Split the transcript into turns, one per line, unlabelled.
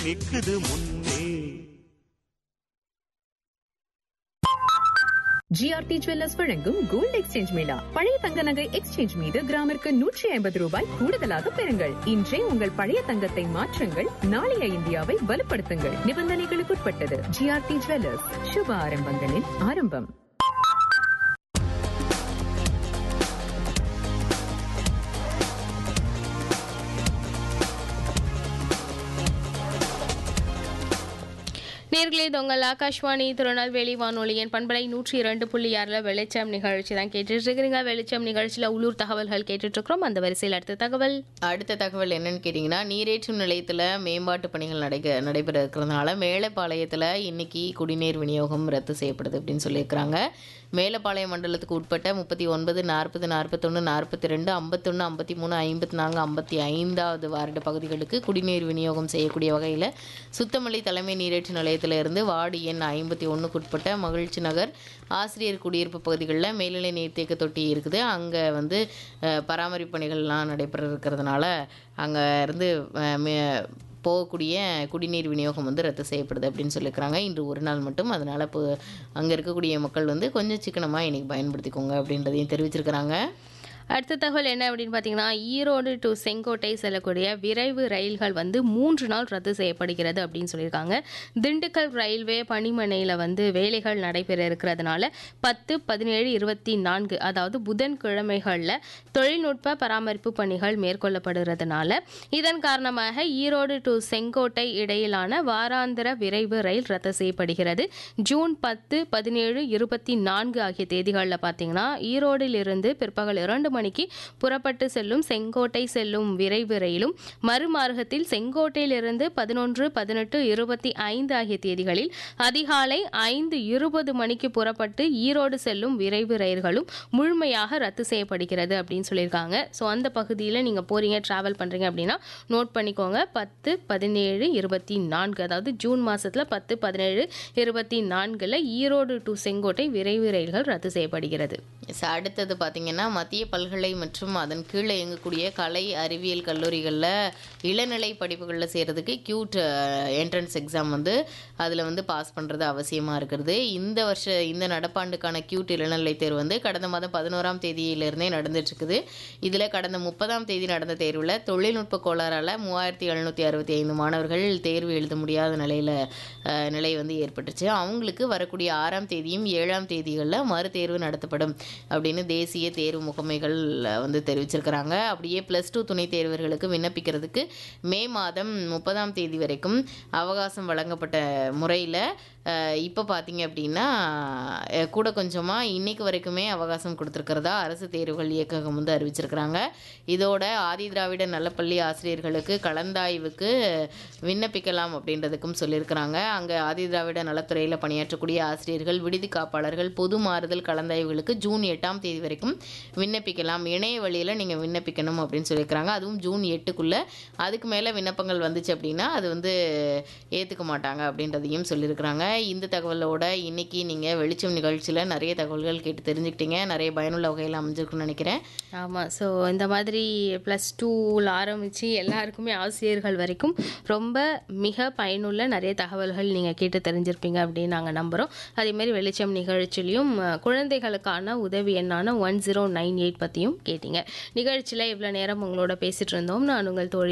நிக்குது முன்னே
GRT jewellers வழங்கும் கோல்ட் எக்ஸ்சேஞ்ச் மேளா பழைய தங்க நகை எக்ஸ்சேஞ்ச் மீது கிராமிற்கு நூற்றி ஐம்பது ரூபாய் கூடுதலாக பெறுங்கள் இன்றே உங்கள் பழைய தங்கத்தை மாற்றுங்கள் நாளைய இந்தியாவை வலுப்படுத்துங்கள் நிபந்தனைகளுக்குட்பட்டது ஜிஆர்டி ஜுவல்லர்ஸ் சுப ஆரம்பங்களின் ஆரம்பம்
நேர்களே இது உங்கள் ஆகாஷ்வாணி திருநெல்வேலி வானொலியின் பண்பலை நூற்றி இரண்டு புள்ளி ஆறில் வெளிச்சம் நிகழ்ச்சி தான் கேட்டுட்டு இருக்கிறீங்க வெளிச்சம் நிகழ்ச்சியில் உள்ளூர் தகவல்கள் கேட்டுட்டு இருக்கிறோம் அந்த வரிசையில் அடுத்த தகவல்
அடுத்த தகவல் என்னன்னு கேட்டிங்கன்னா நீரேற்றும் நிலையத்தில் மேம்பாட்டு பணிகள் நடக்க நடைபெற இருக்கிறதுனால மேலப்பாளையத்தில் இன்னைக்கு குடிநீர் விநியோகம் ரத்து செய்யப்படுது அப்படின்னு சொல்லியிருக்கிறாங்க மேலப்பாளையம் மண்டலத்துக்கு உட்பட்ட முப்பத்தி ஒன்பது நாற்பது நாற்பத்தொன்று நாற்பத்தி ரெண்டு ஐம்பத்தொன்று ஐம்பத்தி மூணு ஐம்பத்தி நான்கு ஐம்பத்தி ஐந்தாவது வார்டு பகுதிகளுக்கு குடிநீர் விநியோகம் செய்யக்கூடிய வகையில் சுத்தமல்லி தலைமை நீரேற்று நிலையத்தில் இருந்து வார்டு எண் ஐம்பத்தி ஒன்றுக்கு உட்பட்ட மகிழ்ச்சி நகர் ஆசிரியர் குடியிருப்பு பகுதிகளில் மேல்நிலை நீர்த்தேக்க தொட்டி இருக்குது அங்கே வந்து அஹ், பராமரிப்பு பணிகள்லாம் நடைபெற இருக்கிறதுனால அங்கே இருந்து அஹ், மே- போகக்கூடிய குடிநீர் விநியோகம் வந்து ரத்து செய்யப்படுது அப்படின்னு சொல்லியிருக்கிறாங்க இன்று ஒரு நாள் மட்டும் அதனால் இப்போ அங்கே இருக்கக்கூடிய மக்கள் வந்து கொஞ்சம் சிக்கனமாக இன்னைக்கு பயன்படுத்திக்கோங்க அப்படின்றதையும் தெரிவிச்சிருக்கிறாங்க
அடுத்த தகவல் என்ன அப்படின்னு பார்த்தீங்கன்னா ஈரோடு டு செங்கோட்டை செல்லக்கூடிய விரைவு ரயில்கள் வந்து மூன்று நாள் ரத்து செய்யப்படுகிறது அப்படின்னு சொல்லியிருக்காங்க திண்டுக்கல் ரயில்வே பணிமனையில் வந்து வேலைகள் நடைபெற இருக்கிறதுனால பத்து பதினேழு இருபத்தி நான்கு அதாவது புதன்கிழமைகளில் தொழில்நுட்ப பராமரிப்பு பணிகள் மேற்கொள்ளப்படுறதுனால இதன் காரணமாக ஈரோடு டு செங்கோட்டை இடையிலான வாராந்திர விரைவு ரயில் ரத்து செய்யப்படுகிறது ஜூன் பத்து பதினேழு இருபத்தி நான்கு ஆகிய தேதிகளில் பார்த்தீங்கன்னா ஈரோடிலிருந்து பிற்பகல் இரண்டு மணிக்கு புறப்பட்டு செல்லும் செங்கோட்டை செல்லும் விரைவு ரயிலும் மறுமார்க்கத்தில் செங்கோட்டையிலிருந்து பதினொன்று பதினெட்டு இருபத்தி ஐந்து ஆகிய தேதிகளில் அதிகாலை ஐந்து இருபது மணிக்கு புறப்பட்டு ஈரோடு செல்லும் விரைவு ரயில்களும் முழுமையாக ரத்து செய்யப்படுகிறது அப்படின்னு சொல்லியிருக்காங்க ஸோ அந்த பகுதியில் நீங்கள் போறீங்க ட்ராவல் பண்ணுறீங்க அப்படின்னா நோட் பண்ணிக்கோங்க பத்து பதினேழு இருபத்தி நான்கு அதாவது ஜூன் மாதத்தில் பத்து பதினேழு இருபத்தி நான்கில் ஈரோடு டு செங்கோட்டை விரைவு ரயில்கள் ரத்து செய்யப்படுகிறது
Yes, அடுத்தது பார்த்தீங்கன்னா மத்திய பல்கலை மற்றும் அதன் கீழே இயங்கக்கூடிய கலை அறிவியல் கல்லூரிகளில் இளநிலை படிப்புகளில் சேர்றதுக்கு கியூட் என்ட்ரன்ஸ் எக்ஸாம் வந்து அதில் வந்து பாஸ் பண்ணுறது அவசியமாக இருக்கிறது இந்த வருஷ இந்த நடப்பாண்டுக்கான கியூட் இளநிலை தேர்வு வந்து கடந்த மாதம் பதினோராம் தேதியிலிருந்தே நடந்துட்டு இருக்குது இதில் கடந்த முப்பதாம் தேதி நடந்த தேர்வில் தொழில்நுட்ப கோளாறால் மூவாயிரத்தி எழுநூற்றி அறுபத்தி ஐந்து மாணவர்கள் தேர்வு எழுத முடியாத நிலையில் நிலை வந்து ஏற்பட்டுச்சு அவங்களுக்கு வரக்கூடிய ஆறாம் தேதியும் ஏழாம் தேதிகளில் மறுதேர்வு நடத்தப்படும் அப்படின்னு தேசிய தேர்வு முகமைகள் வந்து தெரிவிச்சிருக்கிறாங்க அப்படியே ப்ளஸ் டூ துணைத் தேர்வர்களுக்கு விண்ணப்பிக்கிறதுக்கு மே மாதம் முப்பதாம் தேதி வரைக்கும் அவகாசம் வழங்கப்பட்ட முறையில் இப்போ பார்த்தீங்க அப்படின்னா அஹ், கூட கொஞ்சமாக இன்னைக்கு வரைக்குமே அவகாசம் கொடுத்துருக்கிறதா அரசு தேர்வுகள் இயக்ககம் வந்து அறிவிச்சிருக்கிறாங்க இதோட ஆதி திராவிட நல்லப்பள்ளி ஆசிரியர்களுக்கு கலந்தாய்வுக்கு விண்ணப்பிக்கலாம் அப்படின்றதுக்கும் சொல்லியிருக்கிறாங்க அங்கே ஆதி திராவிட நலத்துறையில் பணியாற்றக்கூடிய ஆசிரியர்கள் விடுதி காப்பாளர்கள் பொது மாறுதல் கலந்தாய்வுகளுக்கு ஜூன் எட்டாம் தேதி வரைக்கும் விண்ணப்பிக்கலாம் இணைய வழியில் நீங்கள் விண்ணப்பிக்கணும் அப்படின்னு சொல்லியிருக்கிறாங்க அதுவும் ஜூன் எட்டுக்குள்ளே அதுக்கு மேலே விண்ணப்பங்கள் வந்துச்சு அப்படின்னா அது வந்து ஏற்றுக்க மாட்டாங்க அப்படின்றதையும் சொல்லியிருக்கிறாங்க இந்த தகவலோட இன்னைக்கு நீங்கள் வெளிச்சம் நிகழ்ச்சியில் நிறைய தகவல்கள் கேட்டு தெரிஞ்சுக்கிட்டீங்க நிறைய பயனுள்ள வகையில் அமைஞ்சிருக்குன்னு நினைக்கிறேன்
ஆமாம் ஸோ இந்த மாதிரி ப்ளஸ் டூவில் ஆரம்பித்து எல்லாருக்குமே ஆசிரியர்கள் வரைக்கும் ரொம்ப மிக பயனுள்ள நிறைய தகவல்கள் நீங்கள் கேட்டு தெரிஞ்சிருப்பீங்க அப்படின்னு நாங்கள் நம்புகிறோம் அதேமாரி வெளிச்சம் நிகழ்ச்சிலையும் அஹ், குழந்தைகளுக்கான உதவி எண்ணான ஒன் ஜீரோ நைன் எயிட் பற்றியும் கேட்டீங்க நிகழ்ச்சியில் இவ்வளோ நேரம் உங்களோட பேசிகிட்டு இருந்தோம் நான் உங்கள் தோழி